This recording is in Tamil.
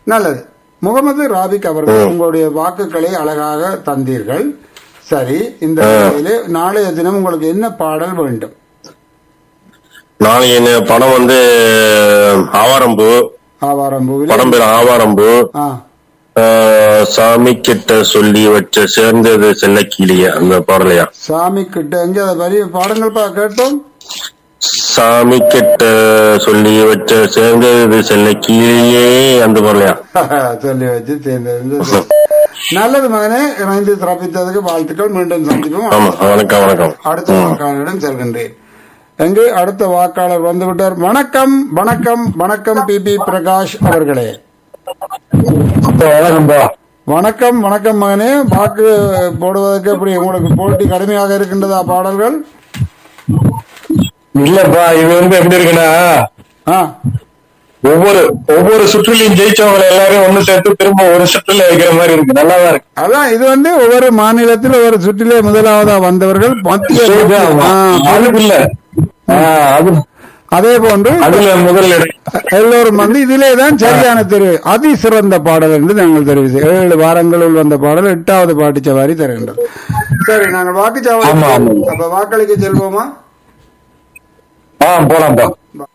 நல்லது முகமது ராபிக் அவர்கள் உங்களுடைய வாக்குகளை அழகாக தந்தீர்கள் சரி இந்த வேளையிலே நாளைய தினம் உங்களுக்கு என்ன பாடல் வேண்டும் நாளைக்கு என்ன படம் வந்து ஆவாரம்பூ ஆவாரம்பூவில் படம் பேர் ஆவாரம்பூ ஆ ஆஹ், சாமி கிட்ட சொல்லி வச்ச சேர்ந்தது செல்லக்கிளிய அந்த பாடலையா சாமி கிட்ட எங்க அதை வரி பாடங்கள் பா கேட்டோம் சாமி கிட்ட சொல்லி வச்ச சேர்ந்தது செல்லக்கிளியே அந்த பாடலையா சொல்லி வச்சு தேர்ந்தெடுந்து நல்லது மகனே இணைந்து சிறப்பித்ததுக்கு வாழ்த்துக்கள் மீண்டும் சந்திப்போம் ஆமா வணக்கம் வணக்கம் அடுத்த வாக்காளரிடம் செல்கின்றேன் எங்கே அடுத்த வாக்காளர் வந்துவிட்டார் வணக்கம் வணக்கம் வணக்கம் பி பி பிரகாஷ் அவர்களே வணக்கம்பா வணக்கம் வணக்கம் மகனே வாக்கு போடுவதற்கு எப்படி உங்களுக்கு போட்டி கடுமையாக இருக்கின்றதா பாடல்கள் இல்லப்பா இது வந்து எப்படி இருக்குன்னா ஆ ஒவ்வொரு ஒவ்வொரு சுற்றுலையும் ஜெயிச்சவங்களை எல்லாரும் ஒண்ணு சேர்த்து திரும்ப ஒரு சுற்றுல வைக்கிற மாதிரி இருக்கு நல்லாதான் இருக்கு அதான் இது வந்து ஒவ்வொரு மாநிலத்தில் ஒவ்வொரு சுற்றிலே முதலாவதா வந்தவர்கள் மத்திய ஆ, அதுக்கு இல்ல ஆ, அது அதே போன்று அதுல முதல் இடம் எல்லோரும் வந்து இதிலே தான் சரியான தெரிவு அதி சிறந்த பாடல் என்று நாங்கள் தெரிவித்து ஏழு வாரங்களில் வந்த பாடல் எட்டாவது பாட்டுச்சவாரி தருகின்றது சரி நாங்கள் வாக்குச்சாவடி ஆமா, ஆமா. அப்ப வாக்களிக்க செல்வோமா ஆ போலாம்ப்பா